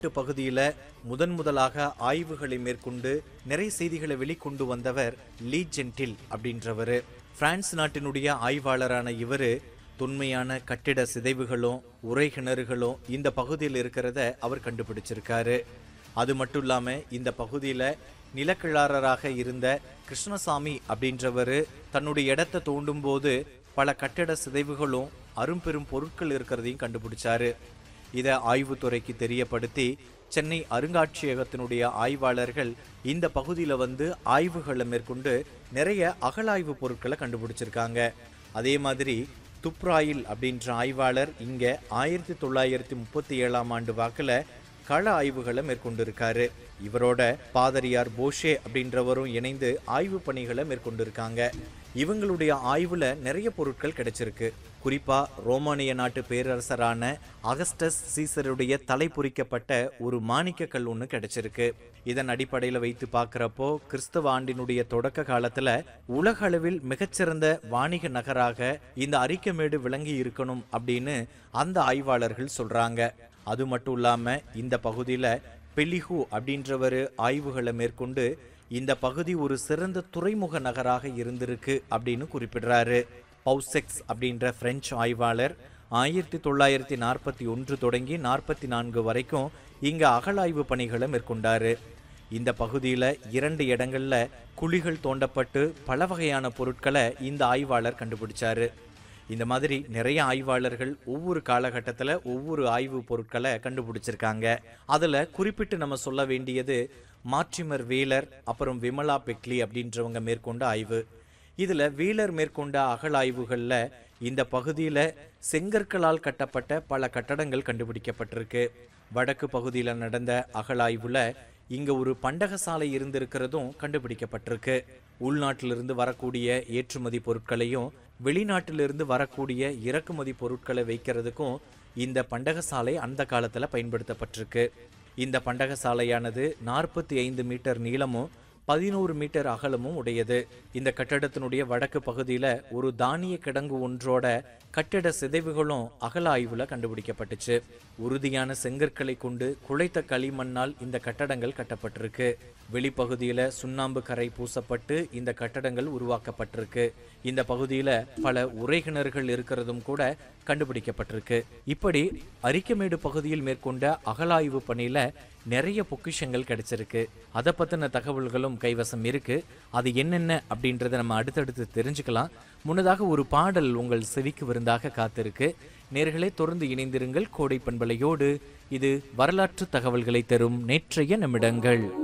பகுதியில முதன் முதலாக ஆய்வுகளை மேற்கொண்டு நிறைய செய்திகளை வெளிக்கொண்டு வந்தவர் லீ ஜென்டில் அப்படின்றவர் பிரான்ஸ் நாட்டினுடைய ஆய்வாளரான இவரு தொன்மையான கட்டிட சிதைவுகளும் உரை கிணறுகளும் இந்த பகுதியில் இருக்கிறத அவர் கண்டுபிடிச்சிருக்காரு அது மட்டும் இல்லாம இந்த பகுதியில நிலக்கிழாரராக இருந்த கிருஷ்ணசாமி அப்படின்றவர் தன்னுடைய இடத்தை தோண்டும் போது பல கட்டிட சிதைவுகளும் அரும்பெரும் பொருட்கள் இருக்கிறதையும் கண்டுபிடிச்சாரு இதை ஆய்வுத்துறைக்கு தெரியப்படுத்தி சென்னை அருங்காட்சியகத்தினுடைய ஆய்வாளர்கள் இந்த பகுதியில் வந்து ஆய்வுகளை மேற்கொண்டு நிறைய அகழாய்வு பொருட்களை கண்டுபிடிச்சிருக்காங்க அதே மாதிரி துப்ராயில் அப்படின்ற ஆய்வாளர் இங்க ஆயிரத்தி தொள்ளாயிரத்தி முப்பத்தி ஏழாம் ஆண்டு வாக்குல கள ஆய்வுகளை மேற்கொண்டிருக்காரு இவரோட பாதரியார் போஷே அப்படின்றவரும் இணைந்து ஆய்வு பணிகளை மேற்கொண்டிருக்காங்க இவங்களுடைய ஆய்வுல நிறைய பொருட்கள் கிடைச்சிருக்கு குறிப்பா ரோமானிய நாட்டு பேரரசரான அகஸ்டஸ் சீசருடைய தலை பொறிக்கப்பட்ட ஒரு மாணிக்க கல் ஒன்று கிடைச்சிருக்கு இதன் அடிப்படையில் வைத்து பார்க்குறப்போ கிறிஸ்தவ ஆண்டினுடைய தொடக்க காலத்துல உலக அளவில் மிகச்சிறந்த வாணிக நகராக இந்த அரிக்கமேடு விளங்கி இருக்கணும் அப்படின்னு அந்த ஆய்வாளர்கள் சொல்றாங்க அது மட்டும் இல்லாம இந்த பகுதியில பெலிஹு அப்படின்றவர் ஆய்வுகளை மேற்கொண்டு இந்த பகுதி ஒரு சிறந்த துறைமுக நகராக இருந்திருக்கு அப்படின்னு குறிப்பிடுறாரு பவுசெக்ஸ் அப்படின்ற பிரெஞ்சு ஆய்வாளர் ஆயிரத்தி தொள்ளாயிரத்தி நாற்பத்தி ஒன்று தொடங்கி நாற்பத்தி நான்கு வரைக்கும் இங்க அகழாய்வு பணிகளை மேற்கொண்டாரு இந்த பகுதியில் இரண்டு இடங்கள்ல குழிகள் தோண்டப்பட்டு பல வகையான பொருட்களை இந்த ஆய்வாளர் கண்டுபிடிச்சாரு இந்த மாதிரி நிறைய ஆய்வாளர்கள் ஒவ்வொரு காலகட்டத்தில் ஒவ்வொரு ஆய்வு பொருட்களை கண்டுபிடிச்சிருக்காங்க அதில் குறிப்பிட்டு நம்ம சொல்ல வேண்டியது மார்டிமர் வீலர் அப்புறம் விமலா பெக்லி அப்படின்றவங்க மேற்கொண்ட ஆய்வு இதில் வீலர் மேற்கொண்ட அகழாய்வுகளில் இந்த பகுதியில் செங்கற்களால் கட்டப்பட்ட பல கட்டடங்கள் கண்டுபிடிக்கப்பட்டிருக்கு வடக்கு பகுதியில் நடந்த அகழாய்வில் இங்க ஒரு பண்டகசாலை இருந்திருக்கிறதும் கண்டுபிடிக்கப்பட்டிருக்கு உள்நாட்டிலிருந்து வரக்கூடிய ஏற்றுமதி பொருட்களையும் வெளிநாட்டிலிருந்து வரக்கூடிய இறக்குமதி பொருட்களை வைக்கிறதுக்கும் இந்த பண்டகசாலை அந்த காலத்துல பயன்படுத்தப்பட்டிருக்கு இந்த பண்டகசாலையானது நாற்பத்தி ஐந்து மீட்டர் நீளமும் பதினோரு மீட்டர் அகலமும் உடையது இந்த கட்டடத்தினுடைய வடக்கு பகுதியில ஒரு தானிய கிடங்கு ஒன்றோட கட்டிட சிதைவுகளும் அகல ஆய்வுல கண்டுபிடிக்கப்பட்டுச்சு உறுதியான செங்கற்களை கொண்டு குழைத்த களிமண்ணால் இந்த கட்டடங்கள் கட்டப்பட்டிருக்கு வெளிப்பகுதியில சுண்ணாம்பு கரை பூசப்பட்டு இந்த கட்டடங்கள் உருவாக்கப்பட்டிருக்கு இந்த பகுதியில பல உரைகிணறுகள் இருக்கிறதும் கூட கண்டுபிடிக்கப்பட்டிருக்கு இப்படி அரிக்கமேடு பகுதியில் மேற்கொண்ட அகலாய்வு பணியில நிறைய பொக்கிஷங்கள் கிடைச்சிருக்கு அதை பத்தின தகவல்களும் கைவசம் இருக்கு அது என்னென்ன அப்படின்றத நம்ம அடுத்தடுத்து தெரிஞ்சுக்கலாம் முன்னதாக ஒரு பாடல் உங்கள் செவிக்கு விருந்தாக காத்திருக்கு நேர்களே தொடர்ந்து இணைந்திருங்கள் கோடை பண்பலையோடு இது வரலாற்று தகவல்களை தரும் நேற்றைய நிமிடங்கள்